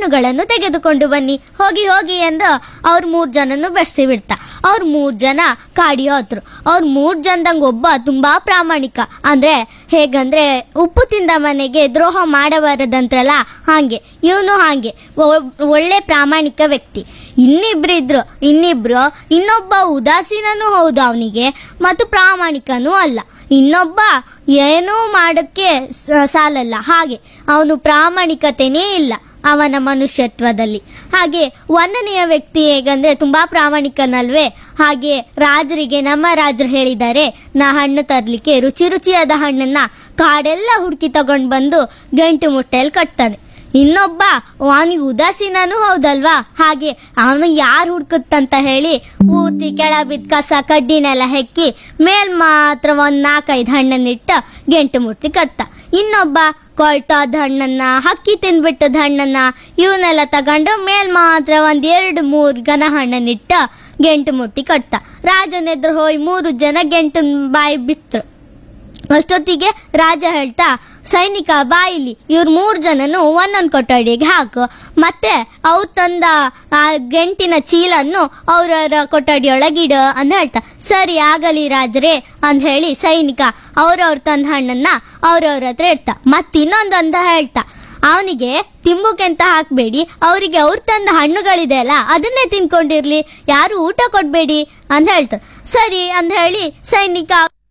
ಹಣ್ಣುಗಳನ್ನು ತೆಗೆದುಕೊಂಡು ಬನ್ನಿ ಹೋಗಿ ಹೋಗಿ ಎಂದು ಅವ್ರ ಮೂರ್ ಜನನು ಬೆಳೆಸಿ ಬಿಡ್ತಾ ಅವ್ರ ಮೂರ್ ಜನ ಕಾಡಿ ಹೋದ್ರು ಅವ್ರ ಮೂರ್ ಜನದಂಗ ಒಬ್ಬ ತುಂಬಾ ಪ್ರಾಮಾಣಿಕ ಅಂದ್ರೆ ಹೇಗಂದ್ರೆ ಉಪ್ಪು ತಿಂದ ಮನೆಗೆ ದ್ರೋಹ ಮಾಡಬಾರದಂತ್ರಲ್ಲ ಹಾಗೆ ಇವನು ಹಾಗೆ ಒ- ಒಳ್ಳೆ ಪ್ರಾಮಾಣಿಕ ವ್ಯಕ್ತಿ ಇನ್ನಿಬ್ರು ಇದ್ರು ಇನ್ನಿಬ್ರು ಇನ್ನೊಬ್ಬ ಉದಾಸೀನನೂ ಹೌದು ಅವನಿಗೆ ಮತ್ತು ಪ್ರಾಮಾಣಿಕನೂ ಅಲ್ಲ ಇನ್ನೊಬ್ಬ ಏನೂ ಮಾಡೋಕ್ಕೆ ಸ- ಸಾಲಲ್ಲ ಹಾಗೆ ಅವನು ಪ್ರಾಮಾಣಿಕತೆನೇ ಇಲ್ಲ ಅವನ ಮನುಷ್ಯತ್ವದಲ್ಲಿ ಹಾಗೆ ಒಂದನೆಯ ವ್ಯಕ್ತಿ ಹೇಗಂದ್ರೆ ತುಂಬಾ ಪ್ರಾಮಾಣಿಕನಲ್ವೇ ಹಾಗೆ ರಾಜರಿಗೆ ನಮ್ಮ ರಾಜರು ಹೇಳಿದ್ದಾರೆ ನಾ ಹಣ್ಣು ತರ್ಲಿಕ್ಕೆ ರುಚಿ ರುಚಿಯಾದ ಹಣ್ಣನ್ನ ಕಾಡೆಲ್ಲ ಹುಡುಕಿ ತಗೊಂಡು ಬಂದು ಗಂಟು ಮುಟ್ಟೆಯಲ್ಲಿ ಕಟ್ತಾನೆ ಇನ್ನೊಬ್ಬ ಅವನಿಗೆ ಉದಾಸೀನನೂ ಹೌದಲ್ವಾ ಹಾಗೆ ಅವನು ಯಾರು ಹುಡ್ಕುತ್ತಂತ ಹೇಳಿ ಪೂರ್ತಿ ಕೆಳ ಬಿದ್ದ ಕಸ ಕಡ್ಡಿನೆಲ್ಲ ಹೆಕ್ಕಿ ಮೇಲ್ ಮಾತ್ರ ಒಂದ್ ನಾಲ್ಕೈದು ಹಣ್ಣನ್ನಿಟ್ಟು ಗೆಂಟು ಮುಟ್ಟಿ ಕಟ್ತ ಇನ್ನೊಬ್ಬ ಕೊಳ್ತಾದ ಹಣ್ಣನ್ನ ಹಕ್ಕಿ ತಿಂದ್ಬಿಟ್ಟದ ಹಣ್ಣನ್ನ ಇವನ್ನೆಲ್ಲ ತಗೊಂಡು ಮೇಲ್ ಮಾತ್ರ ಒಂದ್ ಎರಡು ಮೂರು ಗನ ಹಣ್ಣನ್ನಿಟ್ಟು ಗೆಂಟು ಮುಟ್ಟಿ ಕಟ್ತ ರಾಜನೆದ್ರು ಹೋಯ್ ಮೂರು ಜನ ಗೆಂಟು ಬಾಯಿ ಬಿತ್ತರು ಅಷ್ಟೊತ್ತಿಗೆ ರಾಜ ಹೇಳ್ತಾ ಸೈನಿಕ ಬಾಯಿಲಿ ಇವ್ರ ಮೂರ್ ಜನನು ಒಂದೊಂದು ಕೊಠಡಿಗೆ ಹಾಕು ಮತ್ತೆ ಅವ್ರು ತಂದ ಆ ಗೆಂಟಿನ ಚೀಲನ್ನು ಅವ್ರವ್ರ ಕೊಠಡಿಯೊಳಗಿಡು ಅಂತ ಹೇಳ್ತಾ ಸರಿ ಆಗಲಿ ರಾಜರೇ ಅಂತ ಹೇಳಿ ಸೈನಿಕ ಅವ್ರವ್ರ ತಂದ ಹಣ್ಣನ್ನ ಅವ್ರವ್ರ ಹತ್ರ ಇಡ್ತಾ ಮತ್ತಿನ್ನೊಂದು ಅಂತ ಹೇಳ್ತಾ ಅವನಿಗೆ ತಿಂಬುಕೆಂತ ಹಾಕ್ಬೇಡಿ ಅವರಿಗೆ ಅವ್ರು ತಂದ ಹಣ್ಣುಗಳಿದೆ ಅಲ್ಲ ಅದನ್ನೇ ತಿನ್ಕೊಂಡಿರ್ಲಿ ಯಾರು ಊಟ ಕೊಡ್ಬೇಡಿ ಅಂತ ಹೇಳ್ತಾರೆ ಸರಿ ಅಂತ ಹೇಳಿ ಸೈನಿಕ